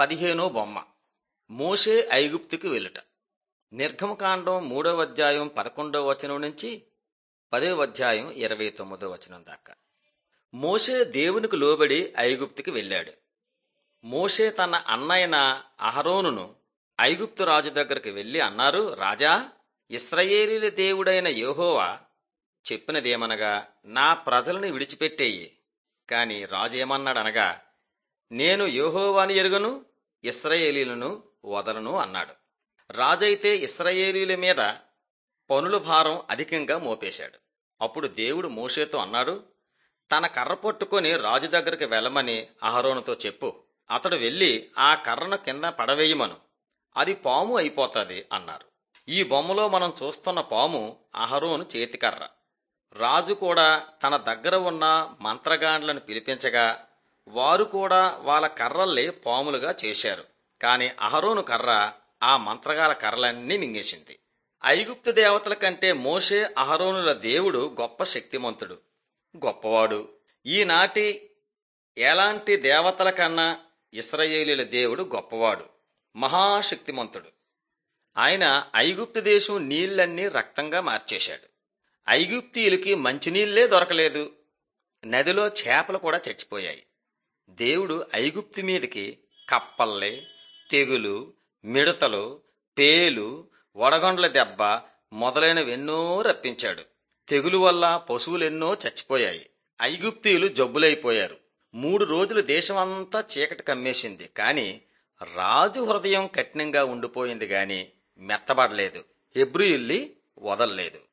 పదిహేనో బొమ్మ మోషే ఐగుప్తుకు వెళ్ళుట నిర్గమకాండం మూడవ అధ్యాయం పదకొండవ వచనం నుంచి పదవ అధ్యాయం ఇరవై తొమ్మిదో వచనం దాకా మోషే దేవునికి లోబడి ఐగుప్తుకి వెళ్ళాడు మోషే తన అన్నయ్యన అహరోనును ఐగుప్తు రాజు దగ్గరికి వెళ్ళి అన్నారు రాజా ఇస్రయేలీల దేవుడైన యెహోవా చెప్పినదేమనగా నా ప్రజలను విడిచిపెట్టేయి కాని రాజు ఏమన్నాడనగా నేను యెహోవాని ఎరుగను ఇస్రాయేలీలను వదలను అన్నాడు రాజైతే ఇస్రాయేలీల మీద పనుల భారం అధికంగా మోపేశాడు అప్పుడు దేవుడు మోషేతో అన్నాడు తన కర్ర పట్టుకొని రాజు దగ్గరికి వెళ్ళమని అహరోనుతో చెప్పు అతడు వెళ్ళి ఆ కర్రను కింద పడవేయమను అది పాము అయిపోతుంది అన్నారు ఈ బొమ్మలో మనం చూస్తున్న పాము అహరోను చేతికర్ర రాజు కూడా తన దగ్గర ఉన్న మంత్రగాండ్లను పిలిపించగా వారు కూడా వాళ్ళ కర్రల్ని పాములుగా చేశారు కాని అహరోను కర్ర ఆ మంత్రగాల కర్రలన్నీ మింగేసింది ఐగుప్తు దేవతల కంటే మోషే అహరోనుల దేవుడు గొప్ప శక్తిమంతుడు గొప్పవాడు ఈనాటి ఎలాంటి దేవతల కన్నా ఇస్రాయేలీల దేవుడు గొప్పవాడు మహాశక్తిమంతుడు ఆయన ఐగుప్తు దేశం నీళ్లన్నీ రక్తంగా మార్చేశాడు ఐగుప్తీయులకి మంచినీళ్లే దొరకలేదు నదిలో చేపలు కూడా చచ్చిపోయాయి దేవుడు ఐగుప్తు మీదకి కప్పల్లే తెగులు మిడతలు పేలు వడగొండ్ల దెబ్బ మొదలైనవెన్నో రప్పించాడు తెగులు వల్ల పశువులెన్నో చచ్చిపోయాయి ఐగుప్తీయులు జబ్బులైపోయారు మూడు రోజులు దేశమంతా చీకటి కమ్మేసింది కాని రాజు హృదయం కఠినంగా ఉండిపోయింది గాని మెత్తబడలేదు హెబ్రియుల్ని వదల్లేదు